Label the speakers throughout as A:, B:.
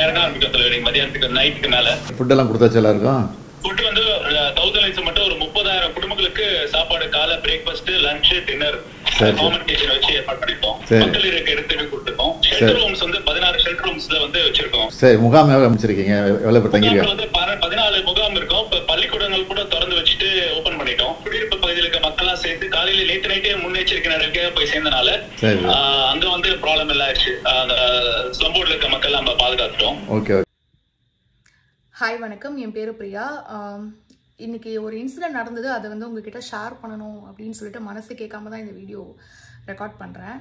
A: இறங்க ஆரம்பிக்கும் தலைவர் மதியானத்துக்கு நைட்டுக்கு மேல
B: ஃபுட்டெல்லாம் கொடுத்தாச்சு எல்லாருக்கும்
A: ஃபுட் வந்து தௌசண்ட் லைட்ஸ் மட்டும் ஒரு முப்பதாயிரம் குடும்பங்களுக்கு சாப்பாடு காலை பிரேக்ஃபாஸ்ட் லஞ்ச் டின்னர்
B: சரி.
A: காமன் கிச்சன் வச்சு ஏற்பாடு பண்ணிருக்கோம்
B: சரி.
A: மக்கள் இருக்க எடுத்துட்டு கொடுத்துருக்கோம் ஷெல்டர் ரூம்ஸ் வந்து பதினாறு ஷெல்டர் ரூம்ஸ்ல வந்து வச்சிருக்கோம்
B: சரி முகாம் எவ்வளோ அமைச்சிருக்கீங்க எவ்வளோ பேர் தங்கியிருக்கீங்க
A: முகாம்ல வந்து பர- பதினாலு முகாம் இருக்கும் இப்ப பள்ளிக்கூடங்கள் கூட திறந்து வச்சுட்டு ஓபன் பண்ணிட்டோம் குடியிருப்பு பகுதியில் இருக்க மக்கள்லாம் சேர்த்து காலையில நேற்று நைட்டே முன்னெச்சரிக்கை நடவடிக்கையாக போய் சேர்ந்தனால
B: சரி
A: ஆஹ், அங்க வந்து ப்ராப்ளம் எல்லாம் ஆயிடுச்சு அந்த ஸ்லம்போர்ட்ல இருக்க மக்கள் நம்ம பாதுகாத்துட்டோம்
B: ஓகே ஓகே
C: ஹாய் வணக்கம் என் பேர் பிரியா ஆம், இன்னைக்கு ஒரு இன்சிடென்ட் நடந்தது அதை வந்து உங்ககிட்ட ஷேர் பண்ணணும் அப்படின்னு சொல்லிட்டு மனசு கேட்காம தான் இந்த வீடியோ ரெக்கார்ட் பண்ணுறேன்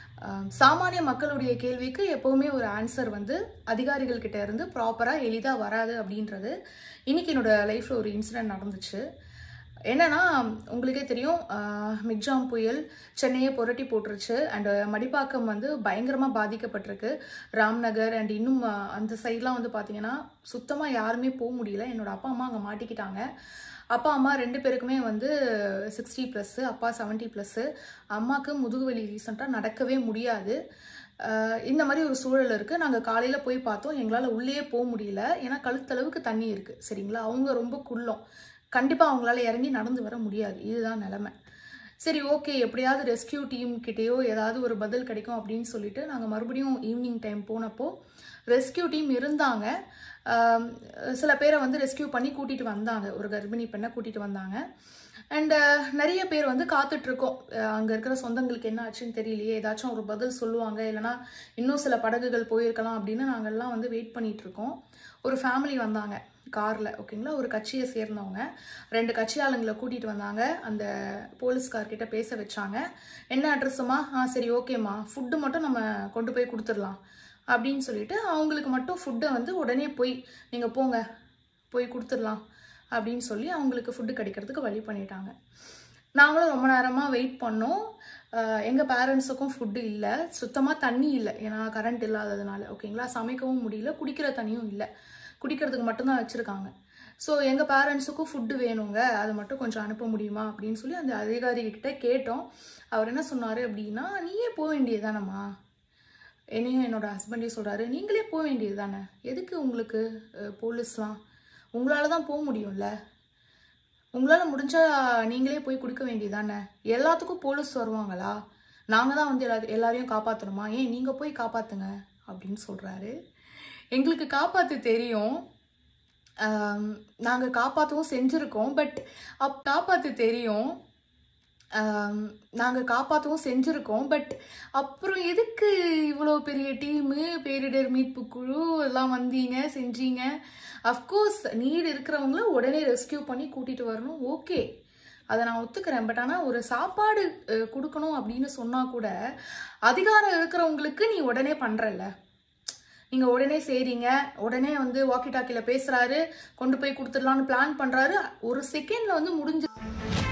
C: சாமானிய மக்களுடைய கேள்விக்கு எப்போவுமே ஒரு ஆன்சர் வந்து அதிகாரிகள் கிட்ட இருந்து ப்ராப்பராக எளிதாக வராது அப்படின்றது இன்னைக்கு என்னோட லைஃப்பில் ஒரு இன்சிடென்ட் நடந்துச்சு என்னன்னா உங்களுக்கே தெரியும் ஆஹ், மிக்ஜாம் புயல் சென்னையை புரட்டி போட்டுருச்சு அண்ட் மடிப்பாக்கம் வந்து பயங்கரமாக பாதிக்கப்பட்டிருக்கு ராம்நகர் அண்ட் இன்னும் ஆஹ், அந்த சைட்லாம் வந்து பார்த்தீங்கன்னா சுத்தமாக யாருமே போக முடியல என்னோட அப்பா அம்மா அங்கே மாட்டிக்கிட்டாங்க அப்பா அம்மா ரெண்டு பேருக்குமே வந்து சிக்ஸ்டி ப்ளஸ்ஸு அப்பா செவன்ட்டி ப்ளஸ்ஸு அம்மாவுக்கு முதுகுவலி ரீசெண்டாக நடக்கவே முடியாது ஆஹ் இந்த மாதிரி ஒரு சூழல் இருக்குது நாங்கள் காலையில் போய் பார்த்தோம் எங்களால் உள்ளேயே போக முடியல ஏன்னா கழுத்தளவுக்கு தண்ணி இருக்குது சரிங்களா அவங்க ரொம்ப குள்ளம் கண்டிப்பாக அவங்களால இறங்கி நடந்து வர முடியாது இதுதான் நிலமை சரி ஓகே எப்படியாவது ரெஸ்கியூ டீம் கிட்டேயோ ஏதாவது ஒரு பதில் கிடைக்கும் அப்படின்னு சொல்லிட்டு நாங்கள் மறுபடியும் ஈவினிங் டைம் போனப்போ ரெஸ்கியூ டீம் இருந்தாங்க ஆம், சில பேரை வந்து ரெஸ்கியூ பண்ணி கூட்டிகிட்டு வந்தாங்க ஒரு கர்ப்பிணி பெண்ணை கூட்டிகிட்டு வந்தாங்க அண்ட் நிறைய பேர் வந்து காத்துட்ருக்கோம் அங்கே இருக்கிற சொந்தங்களுக்கு என்ன ஆச்சுன்னு தெரியலையே ஏதாச்சும் ஒரு பதில் சொல்லுவாங்க இல்லைனா இன்னும் சில படகுகள் போயிருக்கலாம் அப்படின்னு நாங்கள்லாம் வந்து வெயிட் பண்ணிட்டு இருக்கோம் ஒரு ஃபேமிலி வந்தாங்க காரில் ஓகேங்களா ஒரு கட்சியை சேர்ந்தவங்க ரெண்டு கட்சி ஆளுங்களை கூட்டிகிட்டு வந்தாங்க அந்த போலீஸ்கார்கிட்ட பேச வச்சாங்க என்ன அட்ரஸுமா ஆ சரி ஓகேம்மா ஃபுட்டு மட்டும் நம்ம கொண்டு போய் கொடுத்துடலாம் அப்படின்னு சொல்லிட்டு அவங்களுக்கு மட்டும் ஃபுட்டை வந்து உடனே போய் நீங்கள் போங்க போய் கொடுத்துடலாம் அப்படின்னு சொல்லி அவங்களுக்கு ஃபுட்டு கிடைக்கிறதுக்கு வழி பண்ணிட்டாங்க நாங்களும் ரொம்ப நேரமாக வெயிட் பண்ணோம் எங்கள் பேரண்ட்ஸுக்கும் ஃபுட்டு இல்லை சுத்தமாக தண்ணி இல்லை ஏன்னா கரண்ட் இல்லாததுனால ஓகேங்களா சமைக்கவும் முடியல குடிக்கிற தண்ணியும் இல்லை குடிக்கிறதுக்கு மட்டும்தான் வச்சுருக்காங்க ஸோ எங்கள் பேரண்ட்ஸுக்கும் ஃபுட்டு வேணுங்க அதை மட்டும் கொஞ்சம் அனுப்ப முடியுமா அப்படின்னு சொல்லி அந்த அதிகாரிகிட்ட கேட்டோம் அவர் என்ன சொன்னார் அப்படின்னா நீயே போக வேண்டியதானம்மா என்னையும் என்னோட ஹஸ்பண்டையும் சொல்கிறாரு நீங்களே போக வேண்டியது தானே எதுக்கு உங்களுக்கு அஹ், போலீஸ்லாம் உங்களால் தான் போக முடியும்ல உங்களால் முடிஞ்சா நீங்களே போய் கொடுக்க வேண்டியதானே எல்லாத்துக்கும் போலீஸ் வருவாங்களா நாங்கள் தான் வந்து எல்லா எல்லாரையும் காப்பாற்றணுமா ஏன் நீங்கள் போய் காப்பாற்றுங்க அப்படின்னு சொல்கிறாரு எங்களுக்கு காப்பாற்ற தெரியும் நாங்கள் காப்பாற்றவும் செஞ்சுருக்கோம் பட் அப் காப்பாற்ற தெரியும் நாங்கள் காப்பாற்றவும் செஞ்சுருக்கோம் பட் அப்புறம் எதுக்கு இவ்வளோ பெரிய டீமு பேரிடர் மீட்பு குழு எல்லாம் வந்தீங்க செஞ்சீங்க அஃப்கோர்ஸ் நீடு இருக்கிறவங்கள உடனே ரெஸ்கியூ பண்ணி கூட்டிகிட்டு வரணும் ஓகே அதை நான் ஒத்துக்கிறேன் பட் ஆனால் ஒரு சாப்பாடு அஹ், கொடுக்கணும் அப்படின்னு சொன்னால் கூட அதிகாரம் இருக்கிறவங்களுக்கு நீ உடனே பண்ணுறல்ல நீங்கள் உடனே செய்கிறீங்க உடனே வந்து வாக்கி டாக்கியில் பேசுகிறாரு கொண்டு போய் கொடுத்துடலான்னு பிளான் பண்ணுறாரு ஒரு செகண்டில் வந்து முடிஞ்சு